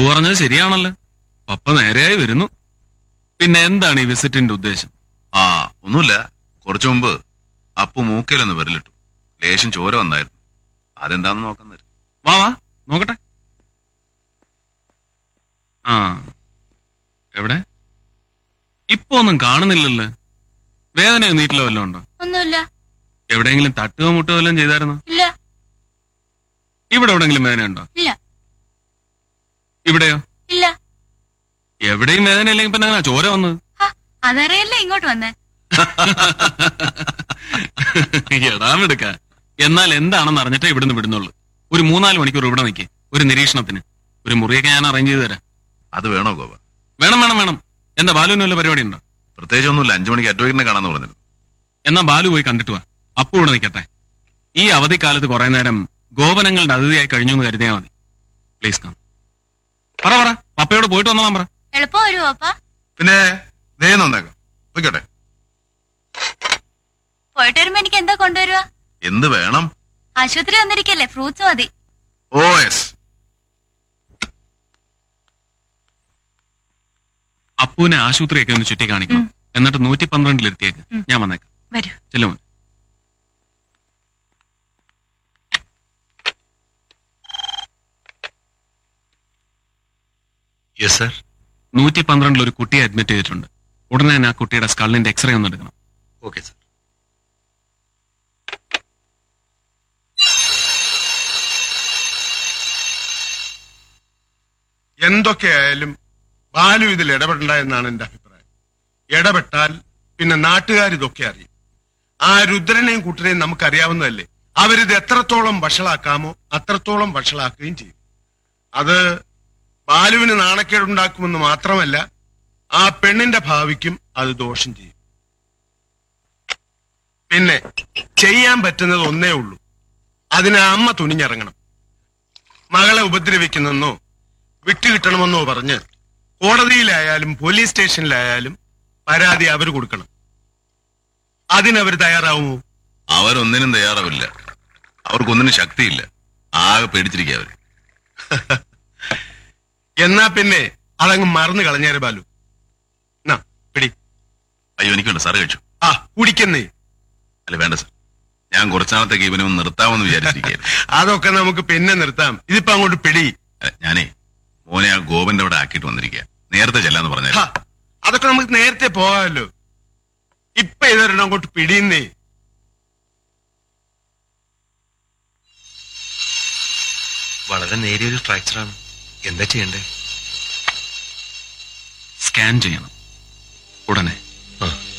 അപ്പു പറഞ്ഞത് ശരിയാണല്ലോ പപ്പ നേരെയായി വരുന്നു പിന്നെ എന്താണ് ഈ വിസിറ്റിന്റെ ഉദ്ദേശം ആ ഒന്നുമില്ല കുറച്ചു മുമ്പ് അപ്പു മൂക്കയിലൊന്ന് വിരലിട്ടു ലേശം ചോര വന്നായിരുന്നു അതെന്താന്ന് നോക്കാൻ തരും വാ വാ നോക്കട്ടെ ആ എവിടെ ഇപ്പൊ ഒന്നും കാണുന്നില്ലല്ലോ വേദന നീട്ടിലോ വല്ലതും ഉണ്ടോ ഒന്നുമില്ല എവിടെയെങ്കിലും തട്ടുകയോ മുട്ടുകയോ വല്ലതും ചെയ്തായിരുന്നോ ഇല്ല ഇവിടെ എവിടെയെങ്കിലും വേദന ഉണ്ടോ ഇല്ല ഇവിടെയോ ഇല്ല എവിടെയും വേദന ഇല്ലെങ്കിൽ പിന്നെ അങ്ങനെ ചോര വന്നത് ഹ, അതറിയല്ലേ ഇങ്ങോട്ട് വന്നേ എടാമെടുക്ക എന്നാൽ എന്താണെന്ന് അറിഞ്ഞിട്ടേ ഇവിടുന്ന് വിടുന്നുള്ളൂ ഒരു മൂന്നാല് മണിക്കൂർ ഇവിടെ നിൽക്കേ ഒരു നിരീക്ഷണത്തിന് ഒരു മുറിയൊക്കെ ഞാൻ അറേഞ്ച് ചെയ്ത് തരാം അത് വേണോ ഗോപ വേണം വേണം വേണം എന്താ ബാലുവിന് വല്ല പരിപാടി ഉണ്ടോ പ്രത്യേകിച്ച് ഒന്നുമില്ല അഞ്ചു മണിക്ക് അഡ്വക്കേറ്റിനെ കാണാന്ന് പറഞ്ഞിരുന്നു എന്നാ ബാലു പോയി കണ്ടിട്ട് വാ അപ്പു ഇവിടെ നിൽക്കട്ടെ ഈ അവധിക്കാലത്ത് കുറെ നേരം ഗോപനങ്ങളുടെ അതിഥിയായി കഴിഞ്ഞു എന്ന് കരുതിയാൽ മതി പ്ലീസ് കം പറ പറ പപ്പയോട് പോയിട്ട് വന്നോളാം പറ എളുപ്പം വരുമോ അപ്പ പിന്നെ ദേ നന്നേക്കാം പോയിക്കോട്ടെ പോയിട്ട് വരുമ്പോ എനിക്ക് എന്താ കൊണ്ടുവരുക എന്ത് വേണം ആശുപത്രി വന്നിരിക്കല്ലേ ഫ്രൂട്ട്സ് മതി ഓ എസ് അപ്പുവിനെ ആശുപത്രിയൊക്കെ ഒന്ന് ചുറ്റി കാണിക്കണം എന്നിട്ട് നൂറ്റി പന്ത്രണ്ടിലെത്തിയേക്ക് ഉം. ഞാൻ വന്നേക്കാം വരൂ ചെല്ലുമോ യെസ് സർ നൂറ്റി പന്ത്രണ്ടിൽ ഒരു കുട്ടിയെ അഡ്മിറ്റ് ചെയ്തിട്ടുണ്ട് ഉടനെ തന്നെ ആ കുട്ടിയുടെ സ്കള്ളിന്റെ എക്സ്റേ ഒന്ന് എടുക്കണം ഓക്കെ സർ എന്തൊക്കെയായാലും ബാലു ഇതിൽ ഇടപെടണ്ട എന്നാണ് എന്റെ അഭിപ്രായം ഇടപെട്ടാൽ പിന്നെ നാട്ടുകാർ ഇതൊക്കെ അറിയും ആ രുദ്രനെയും കുട്ടനെയും നമുക്കറിയാവുന്നതല്ലേ അവരിത് എത്രത്തോളം വഷളാക്കാമോ അത്രത്തോളം വഷളാക്കുകയും ചെയ്യും അത് ബാലുവിന് നാണക്കേടുണ്ടാക്കുമെന്ന് മാത്രമല്ല ആ പെണ്ണിന്റെ ഭാവിക്കും അത് ദോഷം ചെയ്യും പിന്നെ ചെയ്യാൻ പറ്റുന്നത് ഒന്നേ ഉള്ളൂ അതിന് അമ്മ തുനിഞ്ഞിറങ്ങണം മകളെ ഉപദ്രവിക്കുന്നെന്നോ വിട്ടുകിട്ടണമെന്നോ പറഞ്ഞ് കോടതിയിലായാലും പോലീസ് സ്റ്റേഷനിലായാലും പരാതി അവർ കൊടുക്കണം അതിനവർ തയ്യാറാവുമോ അവരൊന്നിനും തയ്യാറാവില്ല അവർക്കൊന്നിനും ശക്തിയില്ല ആകെ പേടിച്ചിരിക്കുക അവര് എന്നാ പിന്നെ അതങ്ങ് മറന്നു കളഞ്ഞേരെ ബാലു നാ പിടി അയ്യോ എനിക്ക് വേണ്ട സാറ് കഴിച്ചു ആ കുടിക്കുന്നേ അല്ല വേണ്ട സർ ഞാൻ കുറച്ചാളത്തേക്ക് ഇവനെ ഒന്ന് നിർത്താമെന്ന് വിചാരിച്ചിരിക്കുകയായിരുന്നു അതൊക്കെ നമുക്ക് പിന്നെ നിർത്താം ഇതിപ്പോ അങ്ങോട്ട് പിടി അല്ല, ഞാനേ മോനെ ആ ഗോപന്റെ അവിടെ ആക്കിയിട്ട് വന്നിരിക്കുക നേരത്തെ ചെല്ലാന്ന് ഹ, പറഞ്ഞായിരുന്നു അതൊക്കെ നമുക്ക് നേരത്തെ പോകാമല്ലോ ഇപ്പൊ ഇതൊരെണ്ണം അങ്ങോട്ട് പിടിയുന്നേ വളരെ നേരിയൊരു ഫ്രാക്ചറാണ് എന്താ ചെയ്യണ്ടേ സ്കാൻ ചെയ്യണം ഉടനെ